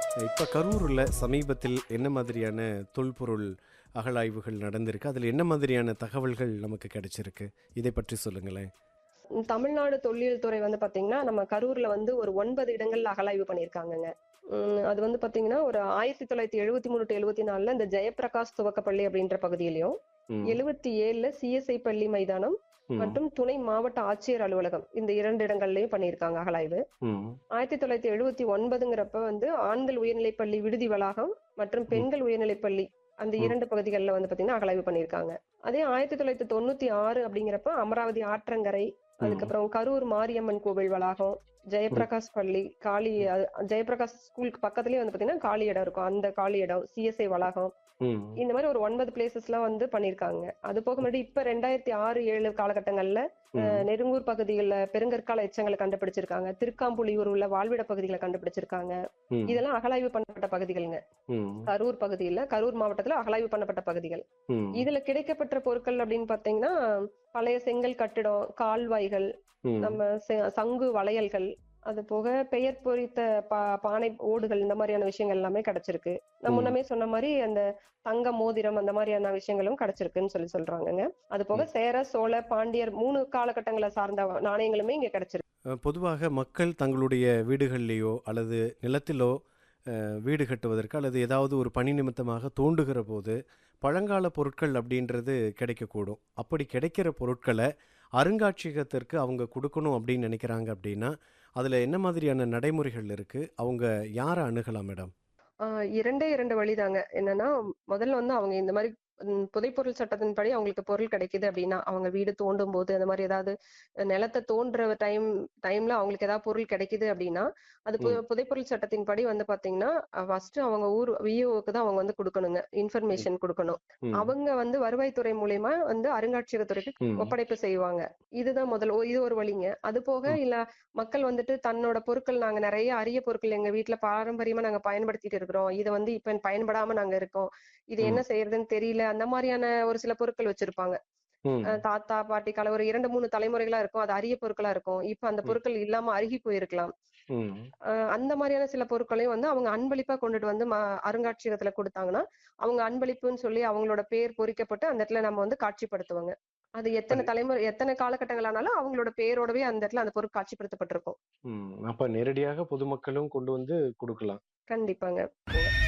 இப்போ கரூரில் சமீபத்தில் என்ன மாதிரியான தொல்பொருள் அகழாய்வுகள் நடந்திருக்கு அதில் என்ன மாதிரியான தகவல்கள் நமக்கு கிடைச்சிருக்கு இதை பற்றி சொல்லுங்களேன் தமிழ்நாடு தொல்லியல் துறை வந்து பாத்தீங்கன்னா நம்ம கரூர்ல வந்து ஒரு ஒன்பது இடங்கள்ல அகழாய்வு பண்ணியிருக்காங்கங்க உம் அது வந்து பாத்தீங்கன்னா ஒரு ஆயிரத்தி தொள்ளாயிரத்தி எழுபத்தி மூணு டு எழுபத்தி நாலுல இந்த ஜெயப்பிரகாஷ் துவக்கப்பள்ளி அப்படின்ற பகுதியிலையும் ம், எழுபத்தி ஏழுல சிஎஸ்ஐ பள்ளி மைதானம் ம், மற்றும் துணை மாவட்ட ஆட்சியர் அலுவலகம் இந்த இரண்டு இடங்கள்லயும் பண்ணியிருக்காங்க அகழாய்வு ம், ஆயிரத்தி தொள்ளாயிரத்தி எழுபத்தி ஒன்பதுங்கிறப்ப வந்து ஆண்கள் உயர்நிலைப்பள்ளி விடுதி வளாகம் மற்றும் பெண்கள் உயர்நிலைப்பள்ளி அந்த ம். இரண்டு பகுதிகளில் வந்து பாத்தீங்கன்னா அகழாய்வு பண்ணியிருக்காங்க அதே ஆயிரத்தி தொள்ளாயிரத்தி தொண்ணூத்தி ஆறு அப்படிங்கிறப்ப அமராவதி ஆற்றங்கரை அதுக்கப்புறம் கரூர் மாரியம்மன் கோவில் வளாகம் ஜெயபிரகாஷ் பள்ளி காளி அது- ஜெயபிரகாஷ் ஸ்கூலுக்கு பக்கத்துலயே வந்து பாத்தீங்கன்னா காலி இடம் இருக்கும் அந்த காலி இடம் சிஎஸ்ஐ வளாகம் ம், இந்த மாதிரி ஒரு ஒன்பது பிளேசஸ்லாம் வந்து பண்ணியிருக்காங்க அது போக முன்னாடி இப்ப ரெண்டாயிரத்தி ஆறு ஏழு காலகட்டங்கள்ல ம், நெருங்கூர் பகுதிகளில் பெருங்கற்கால எச்சங்களை கண்டுபிடிச்சிருக்காங்க திருக்காம்புலியூர் உள்ள வாழ்விட பகுதிகளை கண்டுபிடிச்சிருக்காங்க ம், இதெல்லாம் அகழாய்வு பண்ணப்பட்ட பகுதிகளுங்க ம், கரூர் பகுதியில கரூர் மாவட்டத்துல அகழாய்வு பண்ணப்பட்ட பகுதிகள் ம், இதுல கிடைக்கப்பெற்ற பொருட்கள் அப்படின்னு பாத்தீங்கன்னா பழைய செங்கல் கட்டிடம் கால்வாய்கள் ம், நம்ம செ- சங்கு வளையல்கள் அது போக பெயர் பொறித்த பா பானை ஓடுகள் இந்த மாதிரியான விஷயங்கள் எல்லாமே கிடைச்சிருக்கு நான் ம். முன்னமே சொன்ன மாதிரி அந்த தங்க மோதிரம் அந்த மாதிரியான விஷயங்களும் கிடைச்சிருக்குன்னு சொல்லி சொல்றாங்கங்க அது போக சேர சோழ பாண்டியர் மூணு காலகட்டங்களை சார்ந்த நாணயங்களுமே இங்க கிடைச்சிருக்கு அஹ், பொதுவாக மக்கள் தங்களுடைய வீடுகள்லேயோ அல்லது நிலத்திலோ அஹ், வீடு கட்டுவதற்கு அல்லது ஏதாவது ஒரு பணி நிமித்தமாக தோண்டுகிற போது பழங்கால பொருட்கள் அப்படின்றது கிடைக்கக்கூடும் அப்படி கிடைக்கிற பொருட்களை அருங்காட்சியகத்திற்கு அவங்க கொடுக்கணும் அப்படின்னு நினைக்கிறாங்க அப்படின்னா அதில் என்ன மாதிரியான நடைமுறைகள் இருக்குது அவங்க யாரை அணுகலாம் மேடம் ஆஹ் இரண்டே இரண்டு வழிதாங்க என்னன்னா முதல்ல வந்து அவங்க இந்த மாதிரி ம், புதைப்பொருள் சட்டத்தின்படி அவங்களுக்கு பொருள் கிடைக்குது அப்படின்னா அவங்க வீடு தோண்டும் போது அந்த மாதிரி ஏதாவது நிலத்தை தோன்ற டைம் டைம்ல அவங்களுக்கு ஏதாவது பொருள் கிடைக்குது அப்படின்னா அது பு- ம். புதைப்பொருள் சட்டத்தின்படி வந்து பாத்தீங்கன்னா ஃபர்ஸ்ட் அவங்க ஊர் விஓக்கு தான் அவங்க வந்து கொடுக்கணுங்க இன்ஃபர்மேஷன் கொடுக்கணும் ம், அவங்க வந்து வருவாய்த்துறை மூலியமா வந்து அருங்காட்சியகத்துறைக்கு ம், ஒப்படைப்பு செய்வாங்க இதுதான் முதல் ஓ, இது ஒரு வழிங்க அது போக ம். இல்ல மக்கள் வந்துட்டு தன்னோட பொருட்கள் நாங்க நிறைய அரிய பொருட்கள் எங்க வீட்ல பாரம்பரியமா நாங்க பயன்படுத்திட்டு இருக்கிறோம் இது வந்து இப்ப பயன்படாம நாங்க இருக்கோம் இது என்ன ம், செய்யறதுன்னு தெரியல அந்த மாதிரியான ஒரு சில பொருட்கள் வச்சிருப்பாங்க ம், அஹ் தாத்தா பாட்டி கால ஒரு இரண்டு மூணு தலைமுறைகளா இருக்கும் அது அரிய பொருட்களா இருக்கும் இப்ப அந்த ம். பொருட்கள் இல்லாம அருகி போயிருக்கலாம் ம், அஹ் அந்த மாதிரியான சில பொருட்களையும் வந்து அவங்க அன்பளிப்பா கொண்டுட்டு வந்து ம- அருங்காட்சியகத்துல கொடுத்தாங்கன்னா அவங்க அன்பளிப்புன்னு சொல்லி அவங்களோட பேர் பொறிக்கப்பட்டு அந்த இடத்துல நம்ம வந்து காட்சிப்படுத்துவாங்க அது எத்தனை அப்ப தலைமுறை எத்தனை காலகட்டங்கள் ஆனாலும் அவங்களோட பேரோடவே அந்த இடத்துல அந்த பொருள் காட்சிப்படுத்தப்பட்டிருக்கும் ம், அப்ப நேரடியாக பொதுமக்களும் கொண்டு வந்து கொடுக்கலாம் கண்டிப்பாங்க